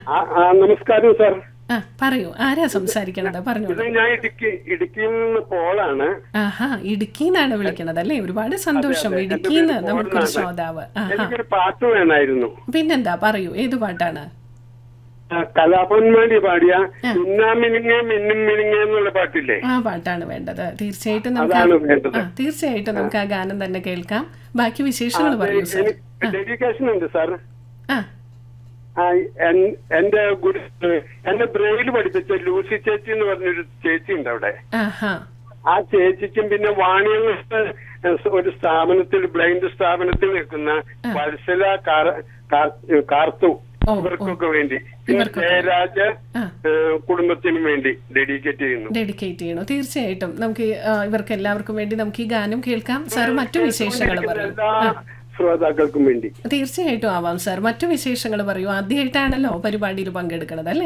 ആ, ആ, നമസ്കാരം സാർ ആ പറയൂ ആരാ സംസാരിക്കണത് ഇത് പറഞ്ഞോളൂ ഞാൻ ഇടുക്കി ഇടുക്കിയിൽ നിന്ന് പോളാണ് ആഹാ ഇടുക്കിന്നാണ് വിളിക്കണത് അല്ലേ ഒരുപാട് സന്തോഷം അതെ. ഇടുക്കിന്ന് എൻ്റെ പേര് നമുക്കൊരു പോളനാണ്. ശ്രോതാവ് ആഹാ എനിക്കൊരു പാട്ട് വേണമായിരുന്നു പിന്നെന്താ പറയൂ ഏത് പാട്ടാണ് ആ, കലാപന്മാരി പാടിയ മിന്നാ മിനുങ്ങ മിന്നും മിനുങ്ങ എന്നുള്ള പാട്ടില്ലേ ആ പാട്ടാണ് വേണ്ടത് തീർച്ചയായിട്ടും നമുക്ക് അതാണ് ആ- വേണ്ടത്. ആ തീർച്ചയായിട്ടും നമുക്ക് ആ ഗാനം തന്നെ കേൾക്കാം ബാക്കി വിശേഷങ്ങൾ പറയൂ സാർ ഡെഡിക്കേഷൻ ഉണ്ട് സാർ ആ ആ, എൻ- എന്റെ ഗുരു എന്നെ ബ്രെയിൽ പഠിപ്പിച്ച ലൂസി ചേച്ചി എന്ന് പറഞ്ഞൊരു ചേച്ചി ഉണ്ട് അവിടെ ആഹാ ആ ചേച്ചിക്കും പിന്നെ വാണിയങ്ങ് ഒരു സ്ഥാപനത്തിൽ ബ്ലൈൻഡ് സ്ഥാപനത്തിൽ നിൽക്കുന്ന വത്സല കാർ- കാർ- കാർത്തു ഓ, ഇവർക്കൊക്കെ വേണ്ടി പിന്നെ ജയരാജ ആ. ഏഹ്, കുടുംബത്തിനും വേണ്ടി ഡെഡിക്കേറ്റ് ചെയ്യുന്നു ഡെഡിക്കേറ്റ് ചെയ്യണോ തീർച്ചയായിട്ടും നമുക്ക് ഈ, ആ, ഇവർക്ക് എല്ലാവർക്കും വേണ്ടി നമുക്ക് ഈ ഗാനം കേൾക്കാം സാർ മറ്റു വിശേഷങ്ങൾ പറയൂ എല്ലാ ശ്രോതാക്കൾക്കും വേണ്ടി തീർച്ചയായിട്ടും ആവാം സാർ മറ്റു വിശേഷങ്ങൾ പറയൂ ആദ്യമായിട്ടാണല്ലോ പരിപാടിയിൽ പങ്കെടുക്കണത് അല്ലേ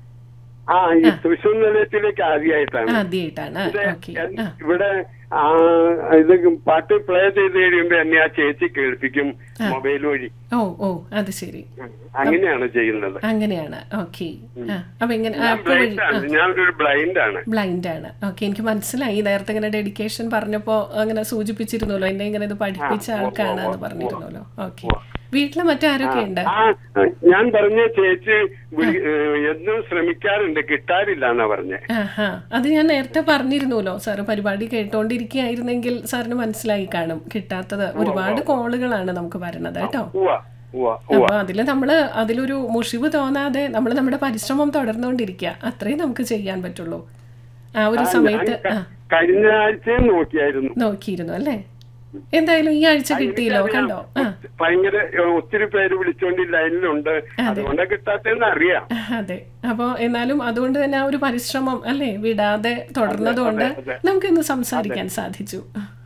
ആ ഈ തൃശ്ശൂർ നിലയത്തിലേക്ക് ആദ്യമായിട്ടാണ് ആദ്യമായിട്ടാണ് ഇത് ഓക്കെ എൻ- ഇവിടെ ആ, ഇത് പാട്ട് പ്ലേ ചെയ്ത് കഴിയുമ്പോ എന്നെ ആ ചേച്ചി കേൾപ്പിക്കും മൊബൈൽ വഴി ഓ ഓ അത് ശരി അങ്ങനെയാണ് ചെയ്യുന്നത് അങ്ങനെയാണ് ഓക്കെ ആ അപ്പൊ ഇങ്ങനെ ഞാൻ ആപ്പ് വഴി ബ്ലൈൻഡ് ആണ് ഞാനൊരു ബ്ലൈൻഡ് ആണ് ബ്ലൈൻഡ് ആണ് ഓക്കെ എനിക്ക് മനസ്സിലായി നേരത്തെ ഇങ്ങനെ ഡെഡിക്കേഷൻ പറഞ്ഞപ്പോ അങ്ങനെ സൂചിപ്പിച്ചിരുന്നല്ലോ എന്നെ ഇങ്ങനെ ഇത് പഠിപ്പിച്ച ആൾക്കാണ് എന്ന് പറഞ്ഞിരുന്നല്ലോ ഓക്കെ വീട്ടില് മറ്റാരൊക്കെ ഉണ്ട് ആ ഞാൻ പറഞ്ഞ ചേച്ചി വിളി- ഏഹ്, എന്നും ശ്രമിക്കാറുണ്ട് കിട്ടാറില്ല എന്നാ പറഞ്ഞേ ആഹാ അത് ഞാൻ നേരത്തെ പറഞ്ഞിരുന്നല്ലോ സാറ് പരിപാടി കേട്ടോണ്ടിരിക്കുകയായിരുന്നെങ്കിൽ സാറിന് മനസ്സിലായി കാണും കിട്ടാത്തത് ഒരുപാട് കോളുകളാണ് നമുക്ക് വരണത് കേട്ടോ ഉവ്വ ഉവ്വ അപ്പൊ അതില് നമ്മള് അതിലൊരു മുഷിവ് തോന്നാതെ നമ്മൾ നമ്മുടെ പരിശ്രമം തുടർന്നുകൊണ്ടിരിക്കുക അത്രയും നമുക്ക് ചെയ്യാൻ പറ്റുള്ളൂ ആ ഒരു സമയത്ത് ആ കഴിഞ്ഞ ആഴ്ചയും നോക്കിയായിരുന്നു നോക്കിയിരുന്നു അല്ലേ എന്തായാലും ഈ ആഴ്ച കിട്ടിയല്ലോ കണ്ടോ ആ ഭയങ്കര ഏഹ്, ഒത്തിരി പേര് വിളിച്ചോണ്ട് ഈ ലൈനിലുണ്ട് അതുകൊണ്ട് കിട്ടാത്തെന്ന് അറിയാം അതെ അപ്പോ എന്നാലും അതുകൊണ്ട് തന്നെ ആ ഒരു പരിശ്രമം അല്ലേ വിടാതെ തുടർന്നതുകൊണ്ട് നമുക്ക് ഇന്ന് സംസാരിക്കാൻ സാധിച്ചു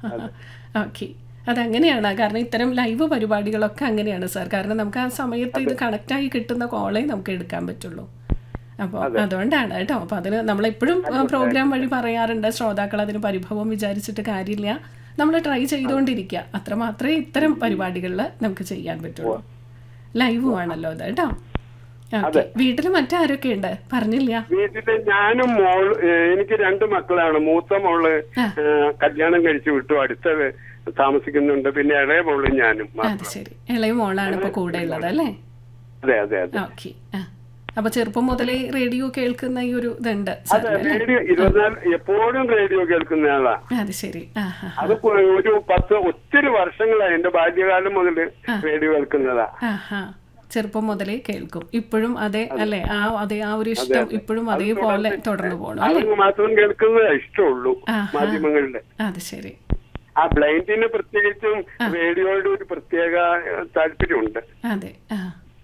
ഓക്കെ അതങ്ങനെയാണ് കാരണം ഇത്തരം ലൈവ് പരിപാടികളൊക്കെ അങ്ങനെയാണ് സാർ കാരണം നമുക്ക് ആ സമയത്ത് ഇത് കണക്റ്റായി കിട്ടുന്ന കോളേ നമുക്ക് എടുക്കാൻ പറ്റുള്ളൂ അപ്പോൾ അതുകൊണ്ടാണ് കേട്ടോ അപ്പോൾ അതിന് നമ്മളെപ്പോഴും പ്രോഗ്രാം വഴി പറയാറുണ്ട് ശ്രോതാക്കൾ അതിന് പരിഭവം വിചാരിച്ചിട്ട് കാര്യമില്ല നമ്മൾ ട്രൈ ചെയ്തുകൊണ്ടിരിക്കുക അത്ര മാത്രമേ ഇത്തരം പരിപാടികളിൽ നമുക്ക് ചെയ്യാൻ പറ്റുള്ളൂ ലൈവും ആണല്ലോ അത് കേട്ടോ ഓക്കെ വീട്ടിൽ മറ്റാരൊക്കെ ഉണ്ട് പറഞ്ഞില്ല വീട്ടില് ഞാനും മോൾ ഏഹ്, എനിക്ക് രണ്ട് മക്കളാണ് മൂത്ത മോള് ഏഹ്, കല്യാണം കഴിച്ചു വിട്ടു അടുത്ത താമസിക്കുന്നുണ്ട് പിന്നെ ഇളയ മോള് ഞാനും അത് ശരി ഇളയ മോളാണ് ഇപ്പൊ കൂടെ ഉള്ളത് അല്ലേ അതെ അതെ അതെ ഓക്കെ ആ അപ്പൊ ചെറുപ്പം മുതലേ റേഡിയോ കേൾക്കുന്ന ഈ ഒരു ഇതുണ്ട് അതെ സാറിന് റേഡിയോ ഇരുപത്തിനാല് എപ്പോഴും റേഡിയോ കേൾക്കുന്ന ആളാ അത് ശരി ആ ഹാ അത് പോ- ഒരു പത്ത് ഒത്തിരി വർഷങ്ങളായി എന്റെ ബാല്യകാലം മുതൽ റേഡിയോ കേൾക്കുന്നതാ ആ ഹാ ചെറുപ്പം മുതലേ കേൾക്കും ഇപ്പോഴും അതെ അല്ലേ ആ അതെ ആ ഒരു ഇഷ്ടം ഇപ്പോഴും അതേപോലെ തുടർന്നു പോകണം അല്ലേ അത് മാത്രം കേൾക്കുന്നതാ ഇഷ്ടമുള്ളൂ ആഹാ. മാധ്യമങ്ങളില് അത് ശരി ആ ബ്ലൈൻഡിന് പ്രത്യേകിച്ചും റേഡിയോയുടെ ഒരു പ്രത്യേക ഏഹ്, താല്പര്യമുണ്ട് അതെ ആ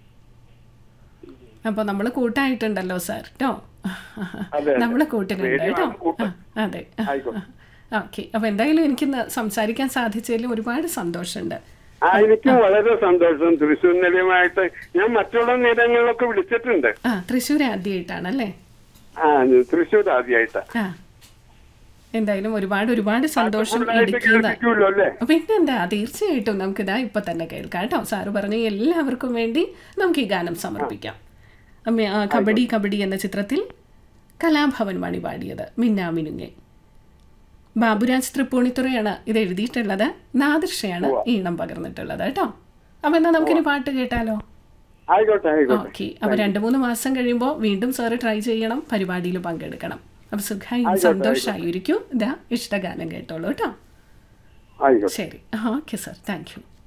അപ്പൊ നമ്മള് കൂട്ടായിട്ടുണ്ടല്ലോ സാർ കേട്ടോ അതെ. നമ്മള് കൂട്ടിലുണ്ട് റേഡിയോ കേട്ടോ ആണ് കൂട്ട്. ആ, അതെ ആയിക്കോട്ടെ. ഓക്കെ അപ്പൊ എന്തായാലും എനിക്കിന്ന് സംസാരിക്കാൻ സാധിച്ചതിൽ ഒരുപാട് സന്തോഷമുണ്ട് ആ എനിക്കും വളരെ സന്തോഷം തൃശ്ശൂർ നിലയമായിട്ട് ഞാൻ മറ്റുള്ള നിലയങ്ങളിലൊക്കെ വിളിച്ചിട്ടുണ്ട് ആ തൃശ്ശൂർ ആദ്യമായിട്ടാണല്ലേ ആ തൃശ്ശൂർ ആദ്യമായിട്ടാ ആ എന്തായാലും ഒരുപാട് ഒരുപാട് സന്തോഷം കൂടുതലായിട്ട് ഇടുക്കിന്ന് കേൾപ്പിക്കുമല്ലോ അല്ലേ പിന്നെന്താ തീർച്ചയായിട്ടും നമുക്കിതാ ഇപ്പൊ തന്നെ കേൾക്കാം കേട്ടോ സാറ് പറഞ്ഞ എല്ലാവർക്കും വേണ്ടി നമുക്ക് ഈ ഗാനം സമർപ്പിക്കാം അമ്മ ആ, കബഡി കബഡി എന്ന ചിത്രത്തിൽ കലാഭവൻ മണി പാടിയത് മിന്നാമിനുങ്ങെ ബാബുരാജ് തൃപ്പൂണിത്തുറയാണ് ഇത് എഴുതിയിട്ടുള്ളത് നാദൃഷയാണ് ഈണം പകർന്നിട്ടുള്ളത് കേട്ടോ അപ്പൊ എന്നാ നമുക്കിനി പാട്ട് കേട്ടാലോ ആയിക്കോട്ടെ ആയിക്കോട്ടെ ഓക്കെ അപ്പൊ രണ്ടു മൂന്ന് മാസം കഴിയുമ്പോൾ വീണ്ടും സാറ് ട്രൈ ചെയ്യണം പരിപാടിയിൽ പങ്കെടുക്കണം അപ്പൊ സുഖമായി സന്തോഷമായിരിക്കും ഇതാ ഇഷ്ടഗാനം കേട്ടോളൂ കേട്ടോ ആയിക്കോട്ടെ ശരി ഓക്കെ സാർ താങ്ക് യു